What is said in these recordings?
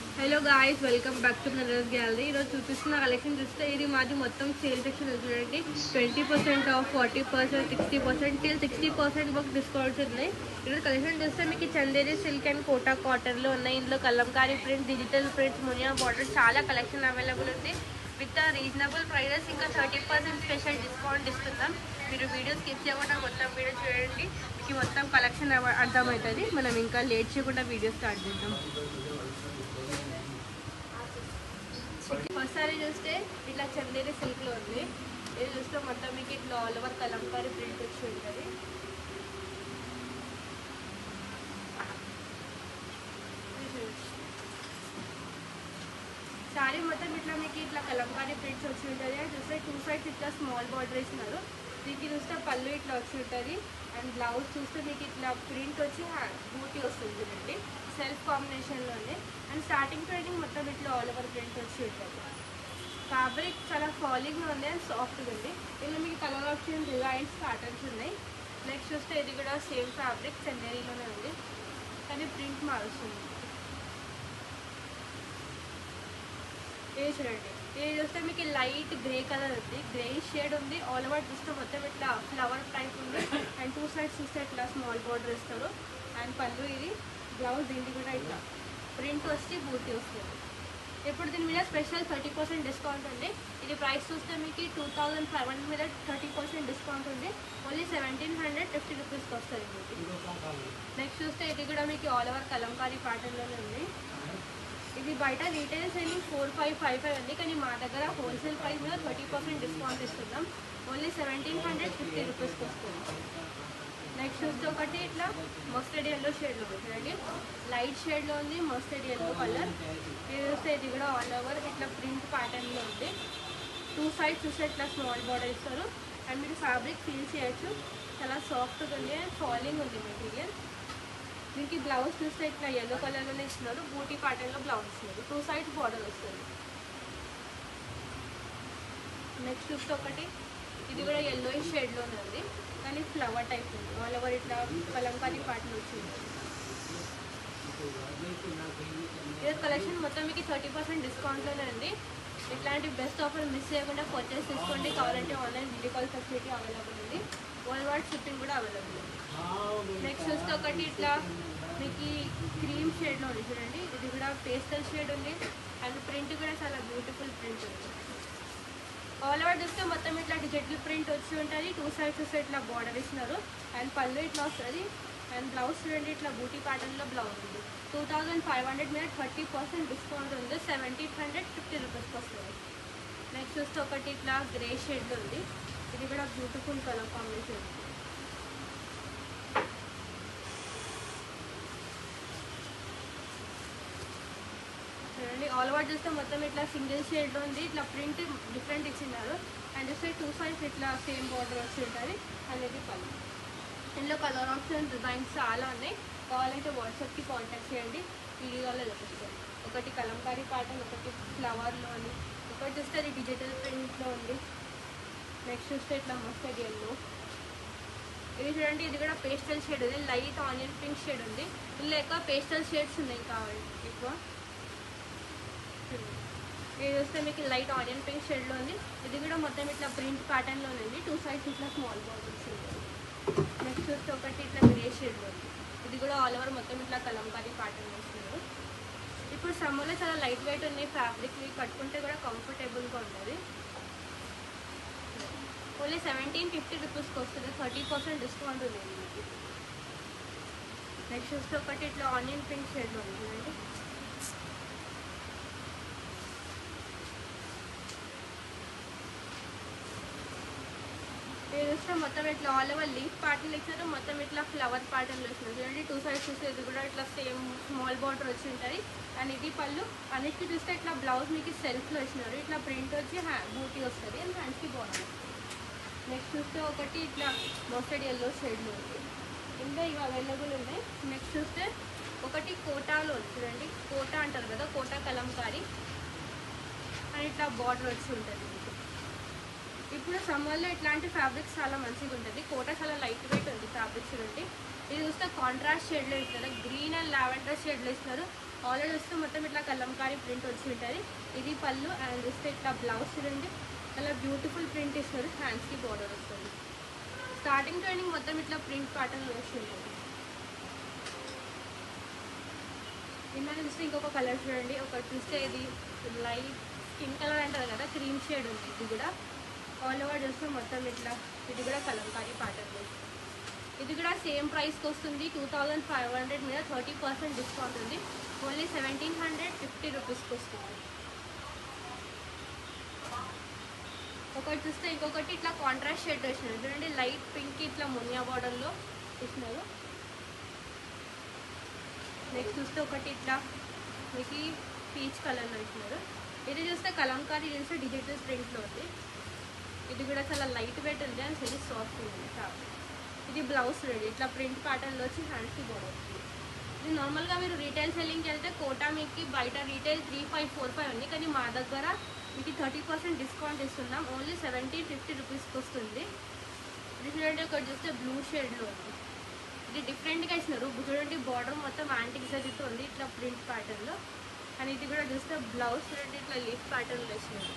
hello guys welcome back to Naras gallery ఈరోజు చూపిస్తున్న collection చూస్తే ఇది మాది మొత్తం సేల్ సెక్షన్ చూడండి twenty percent off forty percent sixty percent till sixty percent వరకు డిస్కౌంట్స్ ఉన్నాయి ఈరోజు కలెక్షన్ చూస్తే మీకు చందేరి సిల్క్ అండ్ కోటా కాటన్లో ఉన్నాయి ఇందులో kalamkari print digital prints Muniya border చాలా కలెక్షన్ అవైలబుల్ ఉంది విత్ రీజనబుల్ ప్రైజెస్ ఇంకా థర్టీ పర్సెంట్ స్పెషల్ డిస్కౌంట్ ఇస్తున్నాం మీరు వీడియో స్కిప్ చేయకుండా మొత్తం వీడియో చూడండి మీకు మొత్తం కలెక్షన్ అర్థమవుతుంది మనం ఇంకా లేట్ చేయకుండా వీడియో స్టార్ట్ చేద్దాం ఫస్ట్ సారీ చూస్తే ఇట్లా చందేరి సిల్క్ లో ఉంది ఇది చూస్తే మొత్తం మీకు ఇట్లా ఆల్ ఓవర్ కలంకారీ ప్రింట్ వచ్చి ఉంటుంది సారీ మొత్తం ఇట్లా మీకు ఇట్లా కలంకారీ ప్రింట్స్ వచ్చి ఉంటుంది అండ్ చూస్తే టూ సైడ్స్ ఇట్లా స్మాల్ బార్డర్ ఇస్తున్నారు దీనికి చూస్తే పళ్ళు ఇట్లా వచ్చి ఉంటుంది అండ్ బ్లౌజ్ చూస్తే మీకు ఇట్లా ప్రింట్ వచ్చి బూటీ వస్తుంది చూడండి సెల్ఫ్ కాంబినేషన్లోనే అండ్ స్టార్టింగ్ ట్రైనింగ్ మొత్తం ఇట్లా ఆల్ ఓవర్ ప్రింట్ వచ్చి ఉంటుంది ఫ్యాబ్రిక్ చాలా ఫాలింగ్ ఉంది అండ్ సాఫ్ట్గా ఉంది ఇందులో మీకు కలర్ ఆప్షన్ డిజైన్స్ ప్యాటర్న్స్ ఉన్నాయి నెక్స్ట్ చూస్తే ఇది కూడా సేమ్ ఫ్యాబ్రిక్ చందేరీలోనే ఉంది కానీ ప్రింట్ మారుస్తుంది ఇది చూడండి ఇది చూస్తే మీకు లైట్ గ్రే కలర్ ఉంది గ్రే షేడ్ ఉంది ఆల్ ఓవర్ చూస్తే మొత్తం ఇట్లా ఫ్లవర్ టైప్ ఉంది అండ్ టూ సైడ్స్ చూస్తే ఇట్లా స్మాల్ బార్డర్ ఇస్తారు అండ్ పళ్ళు ఇది బ్లౌజ్ దీనికి కూడా ఇట్లా ప్రింట్ వచ్చి బూటీ వస్తుంది ఇప్పుడు దీని మీద స్పెషల్ థర్టీ పర్సెంట్ డిస్కౌంట్ ఉంది ఇది ప్రైస్ చూస్తే మీకు టూ థౌజండ్ ఫైవ్ హండ్రెడ్ మీద థర్టీ పర్సెంట్ డిస్కౌంట్ ఉంది ఓన్లీ సెవెంటీన్ హండ్రెడ్ ఫిఫ్టీ రూపీస్కి వస్తుంది మీకు నెక్స్ట్ చూస్తే ఇది కూడా మీకు ఆల్ ఓవర్ కలంకారీ ప్యాటర్న్లోనే ఉంది ఇది బయట retail selling four five five five ఉంది కానీ మా దగ్గర హోల్సేల్ ప్రైస్ మీద థర్టీ పర్సెంట్ డిస్కౌంట్ ఇస్తున్నాం ఓన్లీ సెవెంటీన్ హండ్రెడ్ ఫిఫ్టీ రూపీస్కి వస్తుంది నెక్స్ట్ చూస్తే ఒకటి ఇట్లా మస్టర్డ్ ఎల్లో షేడ్లో ఉంది చూడండి లైట్ షేడ్లో ఉంది మస్టర్డ్ ఎల్లో కలర్ ఇది చూస్తే ఇది కూడా ఆల్ ఓవర్ ఇట్లా ప్రింట్ ప్యాటర్న్లో ఉంది టూ సైడ్స్ చూస్తే ఇట్లా స్మాల్ బార్డర్ ఇస్తారు అండ్ మీరు ఫ్యాబ్రిక్ ఫీల్ చేయొచ్చు చాలా సాఫ్ట్గా ఉంది అండ్ ఫాలింగ్ ఉంది మెటీరియల్ దీనికి బ్లౌజ్ చూస్తే ఇట్లా ఎల్లో కలర్లోనే ఇస్తున్నారు బూటీ ప్యాటర్న్లో బ్లౌజ్ ఇస్తున్నారు టూ సైడ్స్ బార్డర్ వస్తుంది నెక్స్ట్ చూస్తే ఒకటి ఇది కూడా ఎల్లో షేడ్లోనే ఉంది కానీ ఫ్లవర్ టైప్ ఉంది ఆల్ ఓవర్ ఇట్లా కలంకారీ ప్యాటర్న్ వచ్చింది ఇది కలెక్షన్ మొత్తం మీకు థర్టీ పర్సెంట్ డిస్కౌంట్లోనే ఉంది ఇట్లాంటి బెస్ట్ ఆఫర్ మిస్ చేయకుండా పర్చేస్ చేసుకోండి కావాలంటే online video call facility available ఉంది వరల్డ్ వైడ్ షిప్పింగ్ కూడా అవైలబుల్ ఉంది నెక్స్ట్ చూస్తే ఒకటి ఇట్లా మీకు క్రీమ్ షేడ్లో ఉంది చూడండి ఇది కూడా పేస్టల్ షేడ్ ఉంది అండ్ ప్రింట్ కూడా చాలా బ్యూటిఫుల్ ప్రింట్ ఉంది ఆల్ ఓవర్ చూస్తే మొత్తం ఇట్లా డిజిటల్ ప్రింట్ వచ్చి ఉంటుంది టూ సైడ్స్ వస్తే ఇట్లా బార్డర్ ఇస్తున్నారు అండ్ పళ్ళు ఇట్లా వస్తుంది అండ్ బ్లౌజ్ చూడండి ఇట్లా బూటీ ప్యాటర్న్లో బ్లౌజ్ ఉంది టూ థౌజండ్ ఫైవ్ హండ్రెడ్ మీద థర్టీ పర్సెంట్ డిస్కౌంట్ ఉంది సెవెంటీన్ హండ్రెడ్ ఫిఫ్టీ రూపీస్కి వస్తుంది నెక్స్ట్ చూస్తే ఒకటి ఇట్లా గ్రే షేడ్లో ఉంది ఇది కూడా బ్యూటిఫుల్ కలర్ కాంబినేషన్ ఉంది చూడండి ఆల్ ఓవర్ చూస్తే మొత్తం ఇట్లా సింగిల్ షేడ్లో ఉంది ఇట్లా ప్రింట్ డిఫరెంట్ ఇచ్చినారు అండ్ చూస్తే టూ సైడ్స్ ఇట్లా సేమ్ బార్డర్ వచ్చి ఉంటుంది అనేది పళ్ళు ఇందులో కలర్ ఆప్షన్ డిజైన్స్ చాలా ఉన్నాయి కావాలంటే వాట్సాప్కి కాంటాక్ట్ చేయండి వీడియోలో చూపిస్తాను ఒకటి కలంకారీ ప్యాటర్న్ ఒకటి ఫ్లవర్లో ఉంది ఒకటి చూస్తే అది డిజిటల్ ప్రింట్లో ఉంది నెక్స్ట్ చూస్తే ఇట్లా మస్టర్డ్ ఎల్లో ఇది చూడండి ఇది కూడా పేస్టల్ షేడ్ ఉంది లైట్ ఆనియన్ పింక్ షేడ్ ఉంది ఇందులో ఎక్కువ పేస్టల్ షేడ్స్ ఉన్నాయి కావాలి ఎక్కువ ఇది చూస్తే మీకు లైట్ ఆనియన్ పింక్ షేడ్లో ఉంది ఇది కూడా మొత్తం ఇట్లా ప్రింట్ ప్యాటర్న్లో ఉంది టూ సైడ్స్ ఇట్లా స్మాల్ బాటిల్స్ ఉంటాయి నెక్స్ట్ చూస్తే ఒకటి ఇట్లా గ్రే షేడ్లో ఉంది ఇది కూడా ఆల్ ఓవర్ మొత్తం ఇట్లా కలంకారీ ప్యాటర్న్ వస్తున్నారు ఇప్పుడు సమ్మర్లో చాలా లైట్ వెయిట్ ఉన్నాయి ఫ్యాబ్రిక్ కట్టుకుంటే కూడా కంఫర్టబుల్గా ఉంటుంది ఓన్లీ సెవెంటీన్ ఫిఫ్టీ రూపీస్కి వస్తుంది థర్టీ పర్సెంట్ డిస్కౌంట్ ఉంది దీనికి నెక్స్ట్ చూస్తే ఒకటి ఇట్లా ఆనియన్ పింక్ షేడ్లో ఉంది చూడండి ఇది చూస్తే మొత్తం ఇట్లా ఆల్ ఓవర్ లీఫ్ ప్యాటర్న్ ఇచ్చారు మొత్తం ఇట్లా ఫ్లవర్ ప్యాటర్న్లో వచ్చింది చూడండి టూ సైడ్స్ చూస్తే ఇది కూడా ఇట్లా సేమ్ స్మాల్ బార్డర్ వచ్చి ఉంటుంది అండ్ ఇది పళ్ళు అన్నిటికీ చూస్తే ఇట్లా బ్లౌజ్ మీకు సెల్ఫ్లో ఇచ్చినారు ఇట్లా ప్రింట్ వచ్చి హ్యా బూటీ వస్తుంది అండ్ హ్యాండ్స్కి బాగుంది నెక్స్ట్ చూస్తే ఒకటి ఇట్లా మస్టర్డ్ ఎల్లో షేడ్లో ఉంది ఇంకా ఇవి అవైలబుల్ ఉన్నాయి నెక్స్ట్ చూస్తే ఒకటి కోటాలో ఉంది చూడండి కోటా అంటారు కదా కోటా కలంకారీ అండ్ ఇట్లా బార్డర్ వచ్చి ఉంటుంది మీకు ఇప్పుడు సమ్మర్లో ఇట్లాంటి ఫ్యాబ్రిక్స్ చాలా మంచిగా ఉంటుంది కోట చాలా లైట్ వెయిట్ ఉంది ఫ్యాబ్రిక్స్ నుండి ఇది చూస్తే కాంట్రాస్ట్ షేడ్లో ఇస్తారు గ్రీన్ అండ్ లావెండర్ షేడ్లో ఇస్తారు ఆల్రెడీ వస్తే మొత్తం ఇట్లా కలంకారీ ప్రింట్ వచ్చి ఉంటుంది ఇది పళ్ళు అండ్ వస్తే ఇట్లా బ్లౌజ్ చూడండి చాలా బ్యూటిఫుల్ ప్రింట్ ఇస్తారు హ్యాండ్స్కి బార్డర్ వస్తుంది స్టార్టింగ్ ట్రైనింగ్ మొత్తం ఇట్లా ప్రింట్ ప్యాటర్న్ వస్తుంది ఇందాక చూస్తే ఇంకొక కలర్ చూడండి ఒకటి చూస్తే ఇది లైట్ స్కిన్ కలర్ అంటారు కదా క్రీమ్ షేడ్ ఉంది ఇది కూడా ఆల్ ఓవర్ చూస్తే మొత్తం ఇట్లా ఇది కూడా కలంకారీ ప్యాటర్న్ ఇది కూడా సేమ్ ప్రైస్కి వస్తుంది టూ థౌజండ్ ఫైవ్ హండ్రెడ్ మీద థర్టీ పర్సెంట్ డిస్కౌంట్ ఉంది ఓన్లీ సెవెంటీన్ హండ్రెడ్ ఫిఫ్టీ రూపీస్కి వస్తుంది ఒకటి చూస్తే ఇంకొకటి ఇట్లా కాంట్రాస్ట్ షేడ్ వేసినారు చూడండి లైట్ పింక్ ఇట్లా మునియా బార్డర్లో ఇచ్చినారు నెక్స్ట్ చూస్తే ఒకటి ఇట్లా మీకు పీచ్ కలర్లో ఇచ్చినారు ఇది చూస్తే కలంకారీ చూస్తే డిజిటల్ ప్రింట్లో ఉంది ఇది కూడా చాలా లైట్ వెయిట్ ఉంది అండ్ వెరీ సాఫ్ట్ ఉంది ఫ్యాబ్రిక్ ఇది బ్లౌజ్ రెడీ ఇట్లా ప్రింట్ ప్యాటర్న్లో వచ్చి హ్యాండ్స్కి బోర్డర్ వస్తుంది ఇది నార్మల్గా మీరు రీటైల్ సెల్లింగ్కి వెళ్తే కోటా మీకు బయట retail three five four five ఉంది కానీ మా దగ్గర మీకు థర్టీ పర్సెంట్ డిస్కౌంట్ ఇస్తున్నాం ఓన్లీ సెవెంటీ ఫిఫ్టీ రూపీస్కి వస్తుంది ఇది చూడండి ఒకటి చూస్తే బ్లూ షేడ్లో ఉంది ఇది డిఫరెంట్గా ఇచ్చినారు చూడండి బార్డర్ మొత్తం యాంటిక్ జరీతో ఉంది ఇట్లా ప్రింట్ ప్యాటర్న్లో అండ్ ఇది కూడా చూస్తే బ్లౌజ్ చూడండి ఇట్లా లీఫ్ ప్యాటర్న్లో ఇచ్చినారు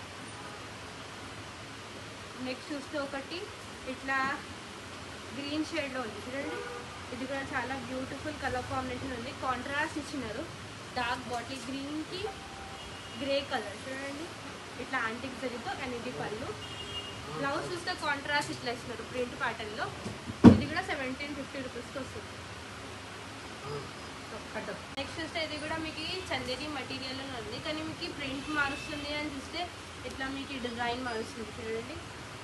నెక్స్ట్ చూస్తే ఒకటి ఇట్లా గ్రీన్ షేడ్లో ఉంది చూడండి ఇది కూడా చాలా బ్యూటిఫుల్ కలర్ కాంబినేషన్ ఉంది కాంట్రాస్ట్ ఇచ్చినారు డార్క్ బాటిల్ గ్రీన్కి గ్రే కలర్ చూడండి ఇట్లా యాంటిక్ జరీతో అండ్ ఇది పళ్ళు బ్లౌజ్ చూస్తే కాంట్రాస్ట్ ఇట్లా ఇచ్చినారు ప్రింట్ ప్యాటర్న్లో ఇది కూడా సెవెంటీన్ ఫిఫ్టీ రూపీస్కి వస్తుంది నెక్స్ట్ చూస్తే ఇది కూడా మీకు చందేరి మెటీరియల్ ఉంది కానీ మీకు ప్రింట్ మారుస్తుంది అని చూస్తే ఇట్లా మీకు డిజైన్ మారుస్తుంది చూడండి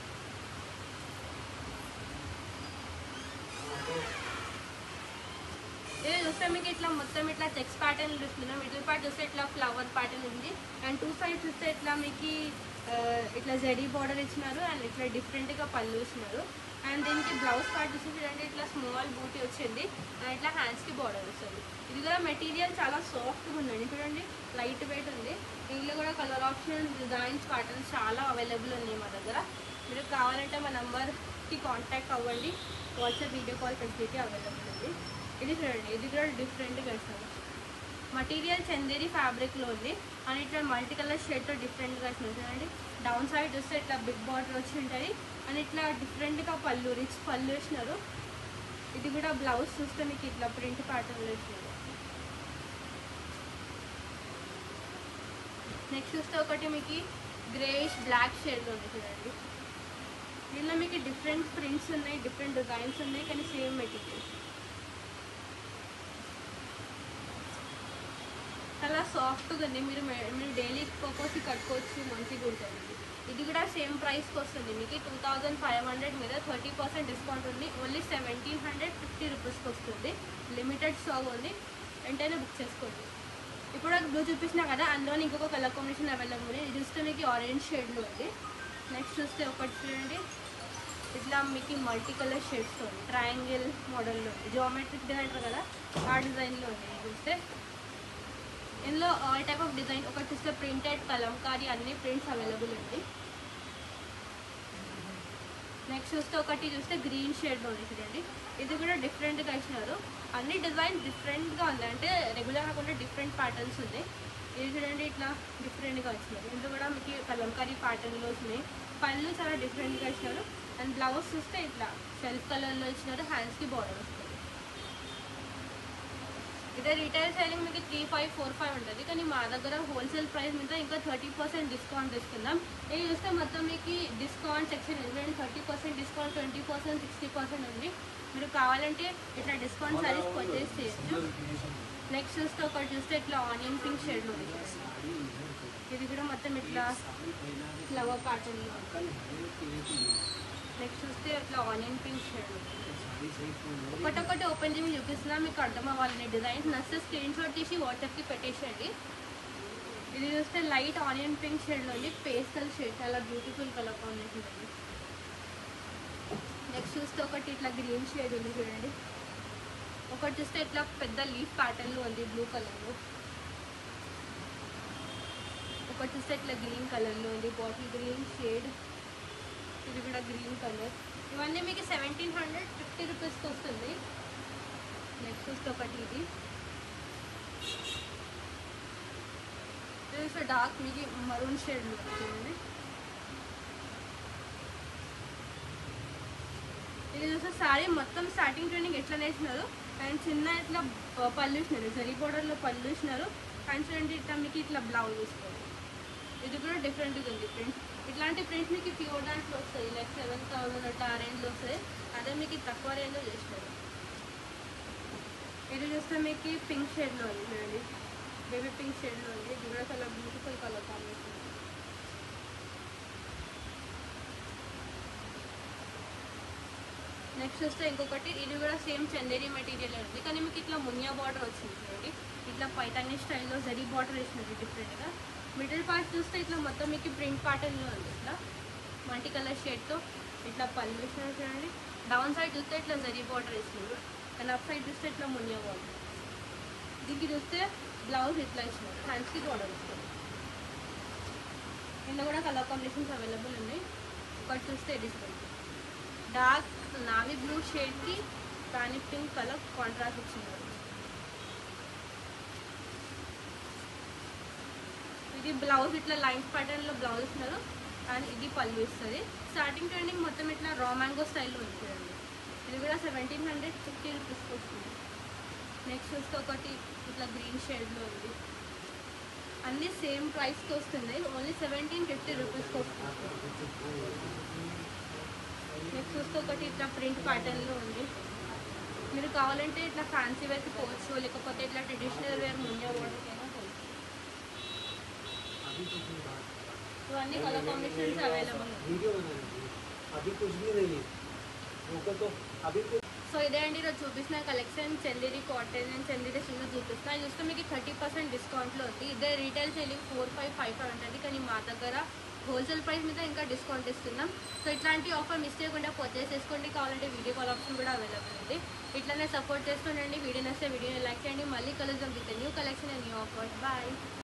ఇది చూస్తే మీకు ఇట్లా మొత్తం ఇట్లా చెక్స్ ప్యాటర్న్ చూస్తున్నాం మిడిల్ పార్ట్ చూస్తే ఇట్లా ఫ్లవర్ ప్యాటర్న్ ఉంది అండ్ టూ సైడ్స్ చూస్తే ఇట్లా మీకు ఆ, ఇట్లా జరీ బార్డర్ ఇచ్చినారు అండ్ ఇట్లా డిఫరెంట్గా పళ్ళు ఇచ్చినారు అండ్ దీనికి బ్లౌజ్ పార్ట్ చూసి చూడండి ఇట్లా స్మాల్ బూటీ వచ్చింది అండ్ ఇట్లా హ్యాండ్స్కి బార్డర్ వస్తుంది ఇది కూడా మెటీరియల్ చాలా సాఫ్ట్గా ఉందండి చూడండి లైట్ వెయిట్ ఉంది దీంట్లో కూడా కలర్ ఆప్షన్స్ డిజైన్స్ ప్యాటర్న్స్ చాలా అవైలబుల్ ఉన్నాయి మా దగ్గర మీరు కావాలంటే మా నంబర్కి కాంటాక్ట్ అవ్వండి WhatsApp video call facility available ఉంది ఇది చూడండి ఇది కూడా డిఫరెంట్గా ఇస్తారు మటీరియల్ చందేరి ఫ్యాబ్రిక్లో ఉంది అండ్ ఇట్లా మల్టీ కలర్ షేడ్తో డిఫరెంట్గా ఇచ్చినారు చూడండి డౌన్ సైడ్ చూస్తే ఇట్లా బిగ్ బార్డర్ వచ్చి ఉంటుంది అండ్ ఇట్లా డిఫరెంట్గా పళ్ళు రిచ్ పళ్ళు వేసినారు ఇది కూడా బ్లౌజ్ చూస్తే మీకు ఇట్లా ప్రింట్ ప్యాటర్న్లో ఇచ్చినారు నెక్స్ట్ చూస్తే ఒకటి మీకు గ్రేష్ బ్లాక్ షేడ్లో ఉంది చూడండి దీనిలో మీకు డిఫరెంట్ ప్రింట్స్ ఉన్నాయి డిఫరెంట్ డిజైన్స్ ఉన్నాయి కానీ సేమ్ మెటీరియల్ చాలా సాఫ్ట్గా ఉంది మీరు మే- మీరు డైలీ పర్పస్కి కట్టుకోవచ్చు మంచిగా ఉంటుంది ఇది కూడా సేమ్ ప్రైస్కి వస్తుంది మీకు టూ థౌజండ్ ఫైవ్ హండ్రెడ్ మీద థర్టీ పర్సెంట్ డిస్కౌంట్ ఉంది ఓన్లీ సెవెంటీన్ హండ్రెడ్ ఫిఫ్టీ రూపీస్కి వస్తుంది లిమిటెడ్ స్టాక్ ఉంది వెంటనే బుక్ చేసుకోండి ఇప్పుడు బ్లూ చూపించినా కదా అందులో ఇంకొక కలర్ కాంబినేషన్ అవైలబుల్ ఉంది ఇది చూస్తే మీకు ఆరెంజ్ షేడ్లో ఉంది నెక్స్ట్ చూస్తే ఒకటి చూడండి ఇట్లా మీకు మల్టీ కలర్ షేడ్స్తో ఉంది ట్రయాంగిల్ మోడల్లో ఉంది జియోమెట్రిక్ డిజైన్ అంటారు కదా ఆ డిజైన్లో ఉంది ఇది చూస్తే ఇందులో ఆల్ టైప్ ఆఫ్ డిజైన్ ఒకటి చూస్తే ప్రింటెడ్ కలంకారీ అన్ని ప్రింట్స్ అవైలబుల్ ఉంది నెక్స్ట్ చూస్తే ఒకటి చూస్తే గ్రీన్ షేడ్ ఉంది చూడండి ఇది కూడా డిఫరెంట్గా ఇచ్చినారు అన్ని డిజైన్ డిఫరెంట్గా ఉంది అంటే రెగ్యులర్ కాకుండా డిఫరెంట్ ప్యాటర్న్స్ ఉన్నాయి ఇది చూడండి ఇట్లా డిఫరెంట్గా ఇచ్చినారు ఇందులో కూడా మీకు కలంకారీ ప్యాటర్న్లో వచ్చినాయి పళ్ళు చాలా డిఫరెంట్గా ఇచ్చినారు అండ్ బ్లౌజ్ చూస్తే ఇట్లా సెల్ఫ్ కలర్లో ఇచ్చినారు హ్యాండ్స్కి బార్డర్ వస్తుంది ఇదే రీటైల్ సెల్లింగ్ మీకు త్రీ ఫైవ్ ఫోర్ ఫైవ్ ఉంటుంది కానీ మా దగ్గర హోల్సేల్ ప్రైస్ మీద ఇంకా థర్టీ పర్సెంట్ డిస్కౌంట్ ఇస్తున్నాం ఇది చూస్తే మొత్తం మీకు డిస్కౌంట్ సెక్షన్ ఎందుకంటే thirty percent discount twenty percent sixty percent ఉంది మీరు కావాలంటే ఇట్లా డిస్కౌంట్ సారీస్ పర్చేస్ చేయొచ్చు నెక్స్ట్ చూస్తే ఒకటి చూస్తే ఇట్లా ఆనియన్ పింక్ షేడ్లో ఉంది ఇది కూడా మొత్తం ఇట్లా ఫ్లవర్ ప్యాటర్న్లో నెక్స్ట్ చూస్తే ఇట్లా ఆనియన్ పింక్ షేడ్ ఉంది ఒకటొకటి ఓపెన్ చేసి చూపిస్తున్నా మీకు అర్థం అవ్వాలని డిజైన్స్ నచ్చితే స్క్రీన్ షాట్ తీసి వాట్సాప్కి పెట్టేసేయండి ఇది చూస్తే లైట్ ఆనియన్ పింక్ షేడ్లో ఉంది పేస్టల్ షేడ్ చాలా బ్యూటిఫుల్ కలర్ కాంబినేషన్ ఉంది నెక్స్ట్ చూస్తే ఒకటి ఇట్లా గ్రీన్ షేడ్ ఉంది చూడండి ఒకటి చూస్తే ఇట్లా పెద్ద లీఫ్ ప్యాటర్న్లో ఉంది బ్లూ కలర్లో ఒకటి చూస్తే ఇట్లా గ్రీన్ కలర్లో ఉంది బాటిల్ గ్రీన్ షేడ్ ఇది కూడా గ్రీన్ కలర్ ఇవన్నీ మీకు సెవెంటీన్ హండ్రెడ్ ఫిఫ్టీ రూపీస్కి వస్తుంది నెక్స్ట్ చూస్తే ఒకటి ఇది చూస్తే డార్క్ మీకు మరూన్ షేడ్ వచ్చింది ఇది చూస్తే సారీ మొత్తం స్టార్టింగ్ ట్రైనింగ్ ఎట్లా నేసినారు అండ్ చిన్న ఇట్లా ప- పళ్ళు ఇచ్చినారు జరీ బోర్డర్లో పళ్ళు ఇచ్చినారు అండ్ చూడండి ఇట్లా మీకు ఇట్లా బ్లౌజ్ ఇస్తారు ఇది కూడా డిఫరెంట్గా ఉంది ప్రింట్ ఇట్లాంటి ప్రింట్స్ మీకు ప్యూర్ దాంట్లో వస్తాయి లైక్ సెవెన్ థౌసండ్ అట్లా ఆ రేంజ్లో వస్తాయి అదే మీకు ఇది తక్కువ రేంజ్లో చేసినారు ఇది చూస్తే మీకు పింక్ షేడ్లో ఉంది చూడండి బేబీ పింక్ షేడ్లో ఉంది ఇది కూడా చాలా బ్యూటిఫుల్ కలర్ కాంబినేషన్ నెక్స్ట్ వస్తే ఇంకొకటి ఇది కూడా సేమ్ చందేరి మెటీరియల్ ఉంది కానీ మీకు ఇట్లా మునియా బార్డర్ వచ్చింది చూడండి ఇట్లా పైతానీ స్టైల్లో జరీ బార్డర్ వేసినది డిఫరెంట్గా మిడిల్ పార్ట్ చూస్తే ఇట్లా మొత్తం మీకు ప్రింట్ ప్యాటర్న్లో ఉంది ఇట్లా మల్టీ కలర్ షేడ్తో ఇట్లా పళ్ళు వేసినారు చూడండి డౌన్ సైడ్ చూస్తే ఇట్లా జరీ బార్డర్ వేసినారు అండ్ అప్ సైడ్ చూస్తే ఇట్లా మునియా బార్డర్ దీనికి చూస్తే బ్లౌజ్ ఇట్లా ఇచ్చినారు హ్యాండ్స్కి బార్డర్ వస్తుంది ఇందులో కూడా కలర్ కాంబినేషన్స్ అవైలబుల్ ఉన్నాయి ఒకటి చూస్తే డిస్కౌంట్ డార్క్ నావీ బ్లూ షేడ్కి కానీ పింక్ కలర్ కాంట్రాస్ట్ వచ్చింది ఇది బ్లౌజ్ ఇట్లా లైన్స్ ప్యాటర్న్లో బ్లౌజ్ ఇస్తున్నారు అండ్ ఇది పళ్ళు ఇస్తుంది స్టార్టింగ్ ట్రెండింగ్ మొత్తం ఇట్లా రా మ్యాంగో స్టైల్లో ఉంటుందండి ఇది కూడా సెవెంటీన్ హండ్రెడ్ ఫిఫ్టీ రూపీస్కి వస్తుంది నెక్స్ట్ వస్తే ఒకటి ఇట్లా గ్రీన్ షేడ్లో ఉంది అన్నీ సేమ్ ప్రైస్కి వస్తున్నాయి ఓన్లీ సెవెంటీన్ ఫిఫ్టీ రూపీస్కి వస్తుంది నెక్స్ట్ చూస్తే ఒకటి ఇట్లా ప్రింట్ ప్యాటర్న్లో ఉంది మీరు కావాలంటే ఇట్లా ఫ్యాన్సీ వేర్కి పోవచ్చు లేకపోతే ఇట్లా ట్రెడిషనల్ వేర్ ముందే వాడకైనా పోవచ్చు ఇవన్నీ కలర్ కాంబినేషన్స్ అవైలబుల్ वीडियो बनानी थी अभी कुछ भी नहीं है रोको तो अभी कुछ సో ఇదే అండి ఈరోజు చూపిస్తున్న collection Chanderi cotton and Chanderi silk చూపిస్తున్నా ఇది చూస్తే మీకు థర్టీ పర్సెంట్ డిస్కౌంట్లో ఉంది ఇదే retail selling four five five five ఉంటుంది కానీ మా దగ్గర హోల్సేల్ ప్రైస్ మీద ఇంకా డిస్కౌంట్ ఇస్తున్నాం సో ఇట్లాంటి ఆఫర్ మిస్ చేయకుండా పర్చేస్ చేసుకోండి కావాలంటే వీడియో కాల్ ఆప్షన్ కూడా అవైలబుల్ ఉంది ఇట్లానే సపోర్ట్ చేస్తుండండి వీడియో నచ్చితే వీడియోని లైక్ చేయండి మళ్ళీ కలుద్దాం with new collection and new offers bye